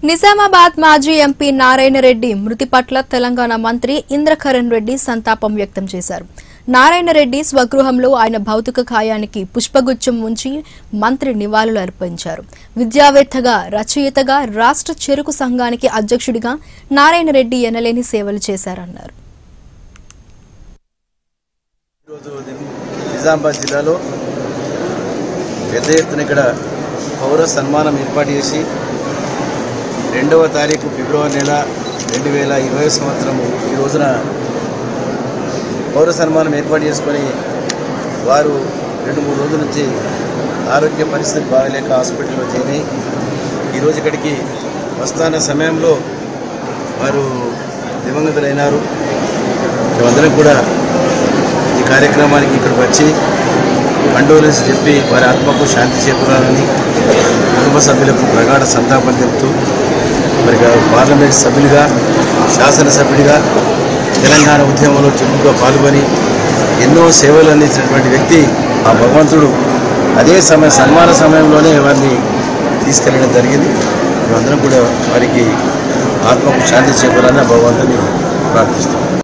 నిజామాబాద్ మాజీ ఎంపీ నారాయణ రెడ్డి మృతి పట్ల తెలంగాణ మంత్రి ఇంద్రకరణ్ రెడ్డి సంతాపం వ్యక్తం చేశారు నారాయణ రెడ్డి స్వగృహంలో ఆయన భౌతిక కాయానికి పుష్పగుచ్చం ఉంచి మంత్రి నివాళులు అర్పించారు విద్యావేత్తగా రచయితగా రాష్ట్ర చెరుకు సంఘానికి అధ్యక్షుడిగా నారాయణ రెడ్డి ఎనలేని సేవలు చేశారన్నారు ఈరోజు నిజామాబాద్ జిల్లాలో పెద్ద ఎత్తున ఇక్కడ పౌర సన్మానం ఏర్పాటు చేసి రెండవ తారీఖు ఫిబ్రవరి నెల రెండు వేల ఇరవై సంవత్సరము ఈ రోజున పౌర సన్మానం ఏర్పాటు చేసుకొని వారు రెండు మూడు రోజుల నుంచి ఆరోగ్య పరిస్థితి బాగలేక హాస్పిటల్లో చేరి అయి ఈరోజు ఇక్కడికి వస్తున్న సమయంలో వారు దివంగతులైనారు మేమందరం కూడా ఈ కార్యక్రమానికి ఇక్కడికి వచ్చి కండోలెన్స్ చెప్పి వారి ఆత్మకు శాంతి చేకూరాలని కుటుంబ సభ్యులకు ప్రగాఢ సంతాపం తెలుపుతూ మరి పార్లమెంట్ సభ్యులుగా శాసనసభ్యుడిగా తెలంగాణ ఉద్యమంలో చురుకుగా పాల్గొని ఎన్నో సేవలు అందించినటువంటి వ్యక్తి ఆ భగవంతుడు అదే సమయ సన్మాన సమయంలోనే వారిని తీసుకెళ్ళడం జరిగింది మేమందరం కూడా వారికి ఆత్మకు శాంతి చేకూరాలని ఆ భగవంతుని ప్రార్థిస్తున్నాం